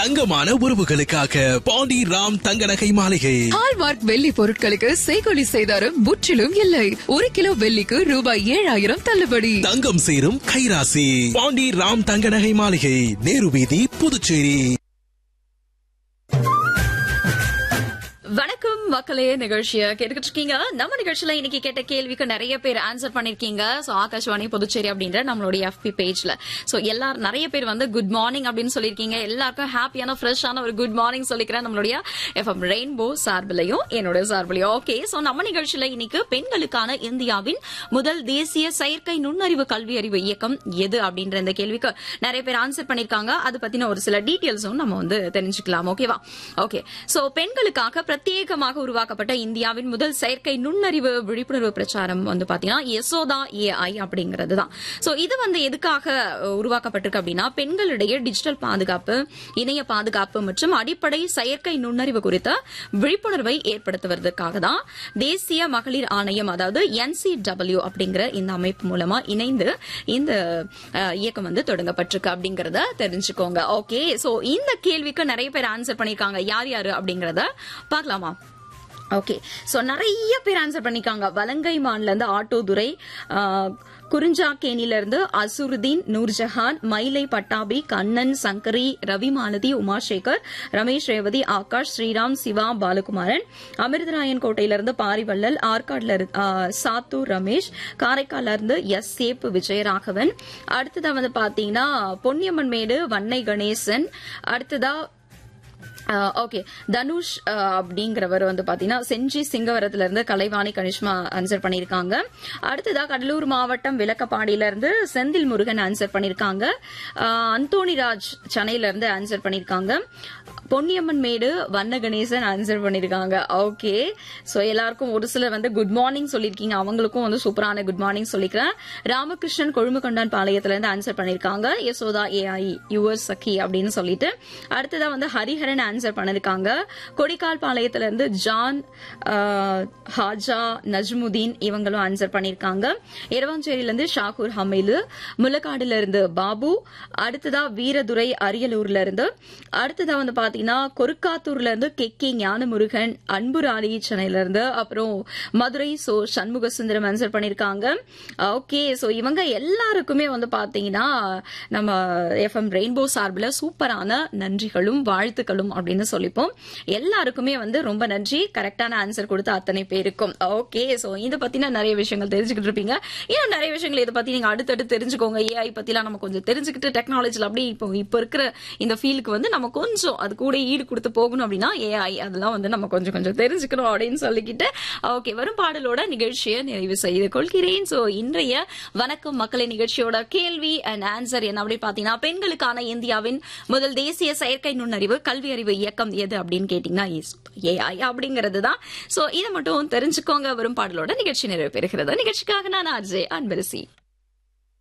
தங்கமான உறவுகளுக்காக பாண்டி ராம் தங்க நகை மாளிகை ஹால்மார்க் வெள்ளி பொருட்களுக்கு செய்கொலி செய்தாரும் முற்றிலும் இல்லை ஒரு கிலோ வெள்ளிக்கு ரூபாய் ஏழாயிரம் தள்ளுபடி தங்கம் சேரும் கைராசி பாண்டி ராம் தங்க நகை மாளிகை நேரு வீதி புதுச்சேரி வணக்கம் மக்களே நிகழ்ச்சிய கேட்டுக்கிட்டு இருக்கீங்க நம்ம நிகழ்ச்சியில இன்னைக்கு கேட்ட கேள்விக்கு நிறைய பேர் ஆன்சர் பண்ணிருக்கீங்க சோ ஆகாஷ்வாணி புதுச்சேரி அப்படின்ற நம்மளுடைய எஃபி பேஜ்ல சோ எல்லாரும் நிறைய பேர் வந்து குட் மார்னிங் அப்படின்னு சொல்லிருக்கீங்க எல்லாருக்கும் ஹாப்பியான ஃப்ரெஷ்ஷான ஒரு குட் மார்னிங் சொல்லிக்கிறேன் நம்மளுடைய எஃப்எம் ரெயின்போ சார்பிலையும் என்னோட சார்பிலையும் ஓகே சோ நம்ம நிகழ்ச்சியில இன்னைக்கு பெண்களுக்கான இந்தியாவின் முதல் தேசிய செயற்கை நுண்ணறிவு கல்வி அறிவு இயக்கம் எது அப்படின்ற இந்த கேள்விக்கு நிறைய பேர் ஆன்சர் பண்ணிருக்காங்க அது பத்தின ஒரு சில டீட்டெயில்ஸும் நம்ம வந்து தெரிஞ்சுக்கலாம் ஓகேவா ஓகே சோ பெண்களுக்காக பிரத்யேகமாக உருவாக்கப்பட்ட இந்தியாவின் முதல் செயற்கை நுண்ணறிவு விழிப்புணர்வு பிரச்சாரம் வந்து பாத்தீங்கன்னா யசோதா ஏஐ அப்படிங்கிறது தான் சோ இது வந்து எதுக்காக அஹ், உருவாக்கப்பட்டிருக்கு அப்படின்னா பெண்களிடையே டிஜிட்டல் பாதுகாப்பு இணைய பாதுகாப்பு மற்றும் அடிப்படை செயற்கை நுண்ணறிவு குறித்த விழிப்புணர்வை ஏற்படுத்துவதற்காக தான் தேசிய மகளிர் ஆணையம் அதாவது என்சிடபிள்யூ அப்படிங்கிற இந்த அமைப்பு மூலமா இணைந்து இந்த அஹ், இயக்கம் வந்து தொடங்கப்பட்டிருக்கு அப்படிங்கறத தெரிஞ்சுக்கோங்க ஓகே சோ இந்த கேள்விக்கு நிறைய பேர் ஆன்சர் பண்ணிருக்காங்க யார் யாரு அப்படிங்கறத பார்க்கலாமா ஓகே சோ நிறைய பேர் ஆன்சர் பண்ணிருக்காங்க வலங்கை மான்ல இருந்து ஆட்டோதுரை குறிஞ்சாக்கேனில இருந்து அசுருதீன் நூர்ஜஹான் மயிலை பட்டாபி கண்ணன் சங்கரி ரவி மாலதி உமாசேகர் ரமேஷ் ரேவதி ஆகாஷ் ஸ்ரீராம் சிவா பாலகுமாரன் அமிர்தராயன் கோட்டையில இருந்து பாரிவள்ளல் ஆற்காடுல இருந்து, ஆ, சாத்தூர் ரமேஷ் காரைக்கால்ல இருந்து எஸ் சேப்பு விஜயராகவன் அடுத்ததா வந்து பாத்தீங்கன்னா பொன்னியம்மன் மேடு வன்னை கணேசன் அடுத்ததா ஓகே தனுஷ் அஹ், அப்படிங்கிறவர் வந்து பாத்தீங்கன்னா செஞ்சி சிங்கவரத்துல இருந்து கலைவாணி கனிஷ்மா ஆன்சர் பண்ணிருக்காங்க அடுத்ததா கடலூர் மாவட்டம் விளக்கப்பாடியில இருந்து செந்தில் முருகன் ஆன்சர் பண்ணிருக்காங்க அஹ், அந்தோணிராஜ் சென்னையில இருந்து ஆன்சர் பண்ணிருக்காங்க பொன்னியம்மன் மேடு வண்ண கணேசன் ஆன்சர் பண்ணிருக்காங்க ஓகே சோ எல்லாருக்கும் ஒரு சிலர் வந்து குட் மார்னிங் சொல்லிருக்கீங்க அவங்களுக்கும் வந்து சூப்பரான குட் மார்னிங் சொல்லிக்கிறேன் ராமகிருஷ்ணன் கொழும்புகொண்டான் பாளையத்துல இருந்து ஆன்சர் பண்ணிருக்காங்க யசோதா ஏஐ யுவர் சഖி அப்படின்னு சொல்லிட்டு அடுத்ததா வந்து ஹரிஹரன் ஆன்சர் பண்ணிருக்காங்க கொடிக்கால் பாளையத்துல இருந்து ஜான் ஆஹ், ஹாஜா நஜ்முதீன் இவங்களும் ஆன்சர் பண்ணிருக்காங்க இரவாஞ்சேரியில இருந்து ஷாகூர் ஹமீலு முலக்காடுல இருந்து பாபு அடுத்ததா வீரதுரை அரியலூர்ல இருந்து அடுத்ததா வந்து பாத்தீங்கன்னா கொருக்காத்தூர்ல இருந்து கே கே ஞானமுருகன் அன்புராணி சென்னையில இருந்து அப்புறம் மதுரை சோ சண்முக சுந்தரம் ஆன்சர் பண்ணிருக்காங்க ஓகே சோ இவங்க எல்லாருக்குமே வந்து பாத்தீங்கன்னா நம்ம எஃப்எம் ரெயின்போ சார்பில் சூப்பரான நன்றிகளும் வாழ்த்துக்களும் அப்படின்னு சொல்லிப்போம் எல்லாருக்குமே வந்து ரொம்ப நன்றி கரெக்டான ஆன்சர் கொடுத்த அத்தனை பேருக்கும் ஓகே சோ இதை பத்தின நிறைய விஷயங்கள் தெரிஞ்சுக்கிட்டு இருப்பீங்க இன்னும் நிறைய விஷயங்கள் இதை பத்தி நீங்க அடுத்தடுத்து தெரிஞ்சுக்கோங்க ஏஐ பத்திலாம் நம்ம கொஞ்சம் தெரிஞ்சுக்கிட்டு டெக்னாலஜில அப்படி இப்போ இப்போ இருக்கிற இந்த ஃபீல்டுக்கு வந்து நம்ம கொஞ்சம் அது கூட ஈடு கொடுத்து போகணும் அப்படின்னா ஏஐ அதெல்லாம் வந்து நம்ம கொஞ்சம் கொஞ்சம் தெரிஞ்சுக்கணும் அப்படின்னு சொல்லிக்கிட்டு ஓகே வரும் பாடலோட நிகழ்ச்சியை நிறைவு செய்து கொள்கிறேன் சோ இன்றைய வணக்கம் மக்களை நிகழ்ச்சியோட கேள்வி அண்ட் ஆன்சர் என்ன அப்படி பாத்தீங்கன்னா பெண்களுக்கான இந்தியாவின் முதல் தேசிய செயற்கை நுண்ணறிவு கல்வி அறிவு இயக்கம் எது அப்படின்னு கேட்டீங்கன்னா ஏஐ அப்படிங்கிறது தான் சோ இதை மட்டும் தெரிஞ்சுக்கோங்க வரும் பாடலோட நிகழ்ச்சி நிறைவு பெறுகிறது நிகழ்ச்சிக்காக நான் ஆர்ஜே அன்பரசி